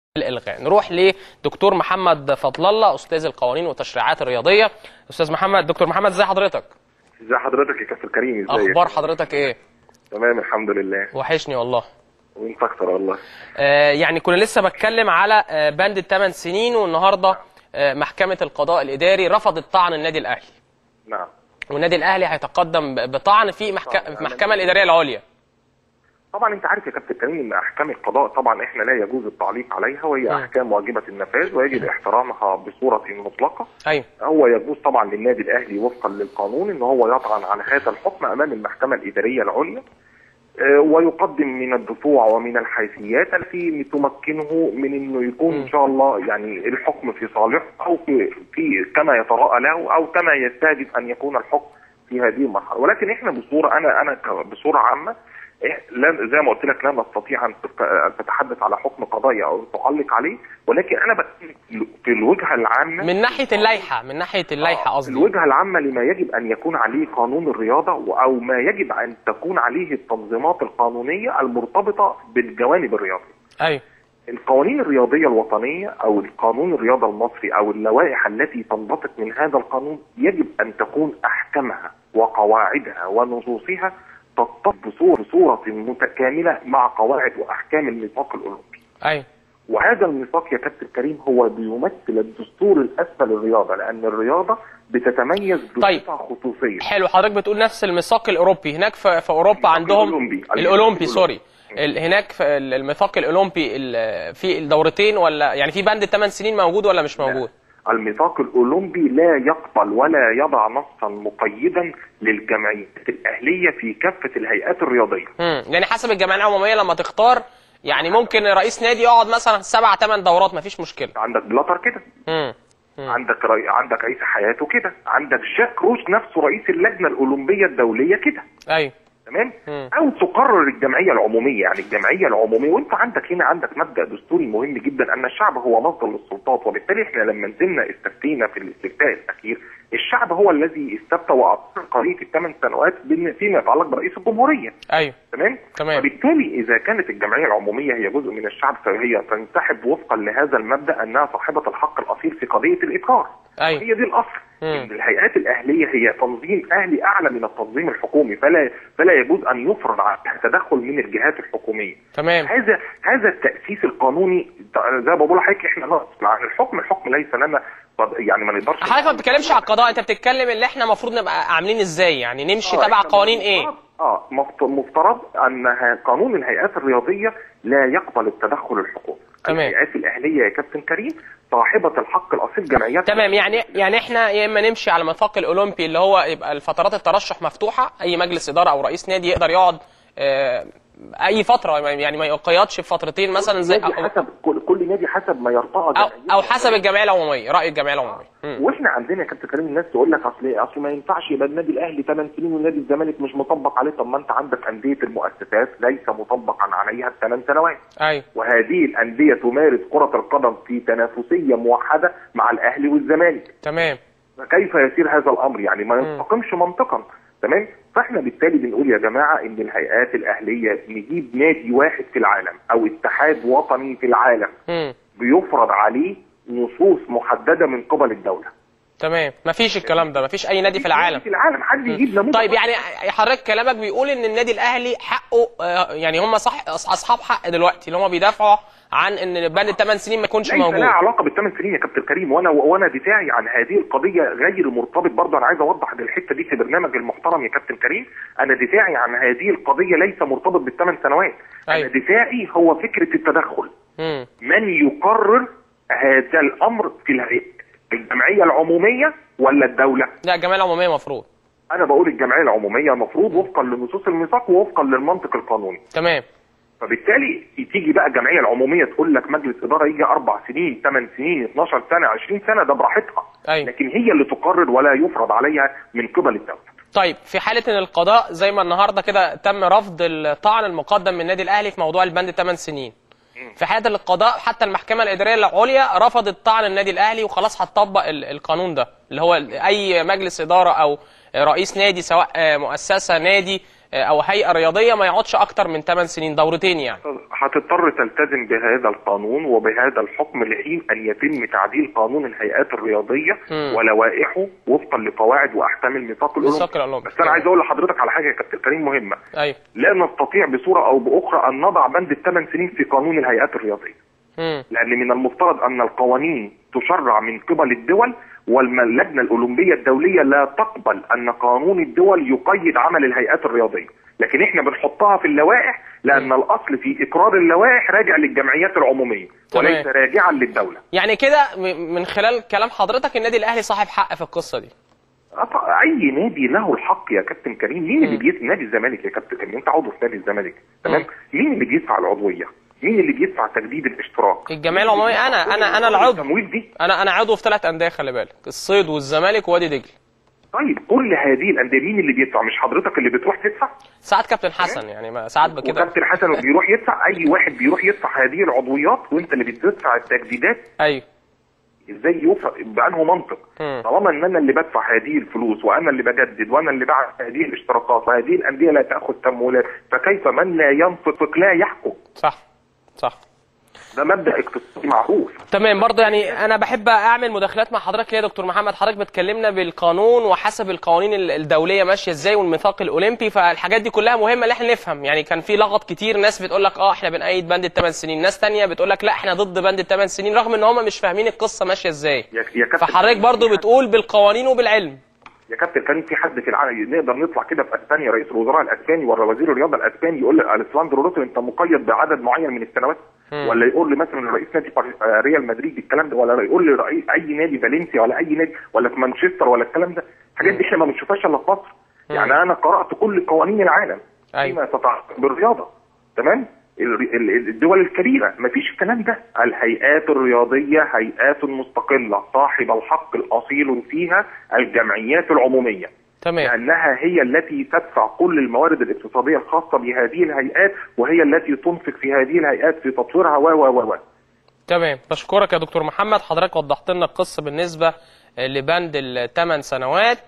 الالغاء نروح لدكتور محمد فضل الله استاذ القوانين والتشريعات الرياضيه استاذ محمد دكتور محمد ازي حضرتك ازي حضرتك يا كابتن كريم ازيك اخبار حضرتك ايه تمام الحمد لله وحشني والله وانت اكتر والله آه يعني كنا لسه بتكلم على آه بند الثمان سنين والنهارده آه محكمه القضاء الاداري رفضت طعن النادي الاهلي نعم والنادي الاهلي هيتقدم ب- بطعن في محك... في المحكمه الاداريه العليا طبعا انت عارف يا كابتن كريم ان احكام القضاء طبعا احنا لا يجوز التعليق عليها وهي مم. احكام واجبه النفاذ ويجب احترامها بصوره مطلقه ايوه هو يجوز طبعا للنادي الاهلي وفقا للقانون ان هو يطعن على هذا الحكم امام المحكمه الاداريه العليا آه، ويقدم من الدفوع ومن الحيثيات التي تمكنه من انه يكون مم. ان شاء الله يعني الحكم في صالحه او في, في كما يتراءى له او كما يستهدف ان يكون الحكم في هذه المرحله ولكن احنا بصوره انا انا ك- بصوره عامه إح- لا زي ما قلت لك لا نستطيع ان تت- أن تتحدث على حكم قضائي او تعلق عليه ولكن انا بتكلم في الوجهه العامه من ناحيه اللائحه من ناحيه اللائحه قصدي الوجهه العامه لما يجب ان يكون عليه قانون الرياضه و- او ما يجب ان تكون عليه التنظيمات القانونيه المرتبطه بالجوانب الرياضيه. ايوه القوانين الرياضيه الوطنيه او القانون الرياضه المصري او اللوائح التي تنبثق من هذا القانون يجب ان تكون احكامها وقواعدها ونصوصها تتفق بصور- بصوره متكامله مع قواعد واحكام الميثاق الاولمبي. ايوه وهذا الميثاق يا كابتن كريم هو بيمثل الدستور الاسفل للرياضه لان الرياضه بتتميز طيب. بصفه خصوصيه حلو حضرتك بتقول نفس الميثاق الاوروبي هناك في, في اوروبا الميثاق عندهم الأولمبي. الاولمبي سوري ال- هناك في ال- الميثاق الاولمبي ال- في الدورتين ولا يعني في بند الثمان سنين موجود ولا مش موجود الميثاق الاولمبي لا يقبل ولا يضع نصا مقيدا للجمعيات الاهليه في كافه الهيئات الرياضيه امم يعني حسب الجمعيه العموميه لما تختار يعني ممكن رئيس نادي يقعد مثلا سبع ثمان دورات مفيش مشكله عندك بلاتر كده امم عندك ري... عندك عيسى حياته كده عندك جاك روش نفسه رئيس اللجنه الاولمبيه الدوليه كده ايوه تمام مم. او تقرر الجمعيه العموميه يعني الجمعيه العموميه وانت عندك هنا عندك مبدا دستوري مهم جدا ان الشعب هو مصدر للسلطات وبالتالي احنا لما نزلنا استفتينا في الاستفتاء الاخير الشعب هو الذي استفتى واقر قضيه الثمان سنوات بما- فيما يتعلق برئيس الجمهوريه ايوه تمام تمام. وبالتالي اذا كانت الجمعيه العموميه هي جزء من الشعب فهي تنسحب وفقا لهذا المبدا انها صاحبه الحق الاصيل في قضيه الاقرار ايوه هي دي الاصل مم. ان الهيئات الاهليه هي تنظيم اهلي اعلى من التنظيم الحكومي فلا فلا يجوز ان يفرض عليها تدخل من الجهات الحكوميه تمام هذا هذا التاسيس القانوني زي ما بقول لحضرتك احنا نقص عن الحكم الحكم ليس لنا يعني ما نقدرش حضرتك ما بتتكلمش على القضاء انت بتتكلم اللي احنا المفروض نبقى عاملين ازاي يعني نمشي آه، تبع إحنا قوانين ايه مفترض- اه مفت- مفترض ان ه- قانون الهيئات الرياضيه لا يقبل التدخل الحكومي تمام. الهيئات الاهليه يا كابتن كريم صاحبه الحق الاصيل جمعيات تمام يعني يعني احنا يا اما نمشي على الميثاق الاولمبي اللي هو يبقى الفترات الترشح مفتوحه اي مجلس اداره او رئيس نادي يقدر يقعد آه، اي فتره يعني ما يقيدش بفترتين مثلا زي نادي حسب كل, كل نادي حسب ما يرتقى او جمعيته. او حسب الجمعيه العموميه راي الجمعيه العموميه مم. واحنا عندنا يا كابتن كريم الناس تقول لك اصل إيه؟ اصل ما ينفعش يبقى النادي الاهلي 8 سنين والنادي الزمالك مش مطبق عليه طب ما انت عندك انديه المؤسسات ليس مطبقا عليها الثمان سنوات ايوه وهذه الانديه تمارس كره القدم في تنافسيه موحده مع الاهلي والزمالك تمام كيف يسير هذا الامر يعني ما يستقيمش منطقا تمام فاحنا بالتالي بنقول يا جماعه ان الهيئات الاهليه نجيب نادي واحد في العالم او اتحاد وطني في العالم مم. بيفرض عليه نصوص محدده من قبل الدوله تمام مفيش الكلام ده مفيش اي نادي في العالم في العالم حد يجيب نموذج طيب يعني حضرتك كلامك بيقول ان النادي الاهلي حقه آه، يعني هم صح اصحاب حق دلوقتي اللي هم بيدافعوا عن ان بند الثمان سنين ما يكونش ليس موجود لها علاقه بالثمان سنين يا كابتن كريم وانا وانا دفاعي عن هذه القضيه غير مرتبط برضه انا عايز اوضح الحته دي في برنامج المحترم يا كابتن كريم انا دفاعي عن هذه القضيه ليس مرتبط بالثمان سنوات أيوة. انا دفاعي هو فكره التدخل مم. من يقرر هذا الامر في الهيئه الجمعيه العموميه ولا الدوله لا الجمعيه العموميه مفروض انا بقول الجمعيه العموميه المفروض وفقا لنصوص الميثاق ووفقا للمنطق القانوني تمام فبالتالي تيجي بقى الجمعيه العموميه تقول لك مجلس اداره يجي اربع سنين ثمان سنين 12 سنه 20 سنه ده براحتها أيوة. لكن هي اللي تقرر ولا يفرض عليها من قبل الدوله طيب في حاله ان القضاء زي ما النهارده كده تم رفض الطعن المقدم من النادي الاهلي في موضوع البند 8 سنين في حاله القضاء حتى المحكمه الاداريه العليا رفضت طعن النادي الاهلي وخلاص هتطبق ال- القانون ده اللي هو اي مجلس اداره او رئيس نادي سواء آه، مؤسسه نادي آه، او هيئه رياضيه ما يقعدش اكتر من 8 سنين دورتين يعني هتضطر تلتزم بهذا القانون وبهذا الحكم لحين ان يتم تعديل قانون الهيئات الرياضيه مم. ولوائحه وفقا لقواعد واحكام الميثاق الاولمبي ميثاق الأولمبي. بس انا عايز اقول لحضرتك على حاجه يا كابتن كريم مهمه ايوه لا نستطيع بصوره او باخرى ان نضع بند الثمان سنين في قانون الهيئات الرياضيه مم. لان من المفترض ان القوانين تشرع من قبل الدول واللجنه الاولمبيه الدوليه لا تقبل ان قانون الدول يقيد عمل الهيئات الرياضيه لكن احنا بنحطها في اللوائح لان الاصل في اقرار اللوائح راجع للجمعيات العموميه تمام. وليس راجعا للدوله يعني كده م- من خلال كلام حضرتك النادي الاهلي صاحب حق في القصه دي أط- اي نادي له الحق يا كابتن كريم مين اللي مم. بيدفع نادي الزمالك يا كابتن كريم انت عضو في نادي الزمالك تمام مم. مين اللي بيدفع العضويه مين اللي بيدفع تجديد الاشتراك الجمعيه العموميه انا انا انا العضو التمويل دي انا انا عضو في ثلاث انديه خلي بالك الصيد والزمالك ووادي دجله طيب كل هذه الانديه مين اللي بيدفع مش حضرتك اللي بتروح تدفع ساعات كابتن حسن يعني ما- ساعات بكده وكابتن حسن بيروح يدفع اي واحد بيروح يدفع هذه العضويات وانت اللي بتدفع التجديدات ايوه ازاي يوفق بانه منطق مم. طالما ان انا اللي بدفع هذه الفلوس وانا اللي بجدد وانا اللي بعت هذه الاشتراكات وهذه الانديه لا تاخذ تمويلات فكيف من لا ينفق لا يحكم صح صح ده مبدا اقتصادي معروف تمام برضه يعني انا بحب اعمل مداخلات مع حضرتك ليه يا دكتور محمد حضرتك بتكلمنا بالقانون وحسب القوانين ال- الدوليه ماشيه ازاي والميثاق الاولمبي فالحاجات دي كلها مهمه ان احنا نفهم يعني كان في لغط كتير ناس بتقول لك اه احنا بنأيد بند الثمان سنين ناس تانية بتقول لك لا احنا ضد بند الثمان سنين رغم ان هم مش فاهمين القصه ماشيه ازاي يا يا كابتن فحضرتك برضه بتقول بالقوانين وبالعلم يا كابتن كان في حد في العالم نقدر نطلع كده في اسبانيا رئيس الوزراء الاسباني ولا وزير الرياضه الاسباني يقول لالساندرو روتو انت مقيد بعدد معين من السنوات مم. ولا يقول لي مثلا رئيس نادي باري- آه، ريال مدريد الكلام ده ولا يقول لي رئيس اي نادي فالنسيا ولا اي نادي ولا في مانشستر ولا الكلام ده الحاجات دي احنا ما بنشوفهاش الا في مصر يعني انا قرات كل قوانين العالم أيوة. فيما تتعلق بالرياضه تمام ال- ال- الدول الكبيره ما فيش الكلام ده الهيئات الرياضيه هيئات مستقله صاحب الحق الاصيل فيها الجمعيات العموميه تمام لأنها هي التي تدفع كل الموارد الاقتصادية الخاصة بهذه الهيئات وهي التي تنفق في هذه الهيئات في تطويرها و و و و تمام بشكرك يا دكتور محمد حضرتك وضحت لنا القصه بالنسبه لبند الثمان سنوات